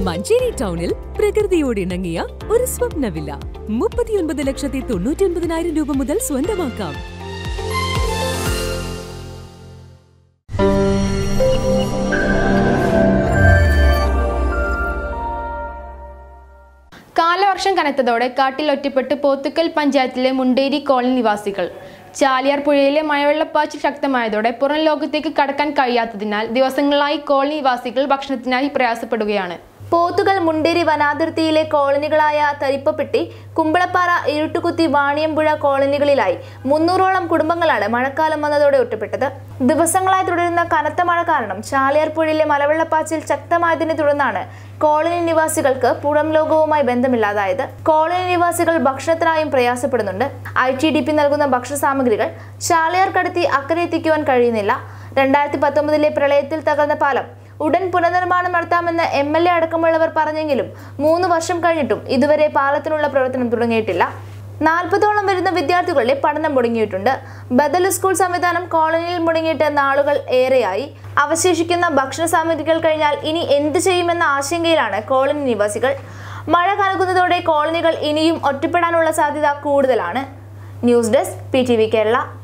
മഞ്ചേരി ടൗണിൽ പ്രകൃതിയോട് ഇണങ്ങിയ ഒരു സ്വപ്ന വില്ല മുപ്പത്തിയൊൻപത് ലക്ഷത്തി തൊണ്ണൂറ്റി ഒൻപതിനായിരം രൂപ മുതൽ സ്വന്തമാക്കാം കാലവർഷം കനത്തതോടെ കാട്ടിൽ ഒറ്റപ്പെട്ട് പോത്തുക്കൽ പഞ്ചായത്തിലെ മുണ്ടേരി കോളനി നിവാസികൾ ചാലിയാർ പുഴയിലെ മഴവെള്ളപ്പാച്ചിൽ ശക്തമായതോടെ പുറം ലോകത്തേക്ക് കടക്കാൻ കഴിയാത്തതിനാൽ ദിവസങ്ങളായി കോളനി നിവാസികൾ ഭക്ഷണത്തിനായി പ്രയാസപ്പെടുകയാണ് പോത്തുകൾ മുണ്ടേരി വനാതിർത്തിയിലെ കോളനികളായ തരിപ്പപ്പെട്ടി കുമ്പളപ്പാറ ഇരുട്ടുകുത്തി വാണിയമ്പുഴ കോളനികളിലായി മുന്നൂറോളം കുടുംബങ്ങളാണ് മഴക്കാലം വന്നതോടെ ഒറ്റപ്പെട്ടത് ദിവസങ്ങളായി തുടരുന്ന കനത്ത മഴ കാരണം ചാലിയാർ പുഴയിലെ മലവെള്ളപ്പാച്ചിൽ ശക്തമായതിനെ തുടർന്നാണ് കോളനി നിവാസികൾക്ക് പുറം ലോകവുമായി ബന്ധമില്ലാതായത് കോളനി നിവാസികൾ ഭക്ഷണത്തിനായും പ്രയാസപ്പെടുന്നുണ്ട് ഐ ടി ഡി പി നൽകുന്ന ഭക്ഷണ സാമഗ്രികൾ ചാലിയാർ കടത്തി അക്കരെ എത്തിക്കുവാൻ കഴിയുന്നില്ല രണ്ടായിരത്തി പത്തൊമ്പതിലെ പ്രളയത്തിൽ തകർന്ന പാലം ഉടൻ പുനർനിർമ്മാണം നടത്താമെന്ന് എം എൽ എ അടക്കമുള്ളവർ പറഞ്ഞെങ്കിലും മൂന്ന് വർഷം കഴിഞ്ഞിട്ടും ഇതുവരെ പാലത്തിനുള്ള പ്രവർത്തനം തുടങ്ങിയിട്ടില്ല നാൽപ്പതോളം വരുന്ന വിദ്യാർത്ഥികളുടെ പഠനം മുടങ്ങിയിട്ടുണ്ട് ബദൽ സ്കൂൾ സംവിധാനം കോളനിയിൽ മുടങ്ങിയിട്ട് നാളുകൾ ഏറെയായി അവശേഷിക്കുന്ന ഭക്ഷണ സാമഗ്രികൾ കഴിഞ്ഞാൽ ഇനി എന്ത് ചെയ്യുമെന്ന ആശങ്കയിലാണ് കോളനി നിവാസികൾ മഴ കനക്കുന്നതോടെ കോളനികൾ ഇനിയും ഒറ്റപ്പെടാനുള്ള സാധ്യത കൂടുതലാണ് ന്യൂസ് ഡെസ്ക് പി കേരള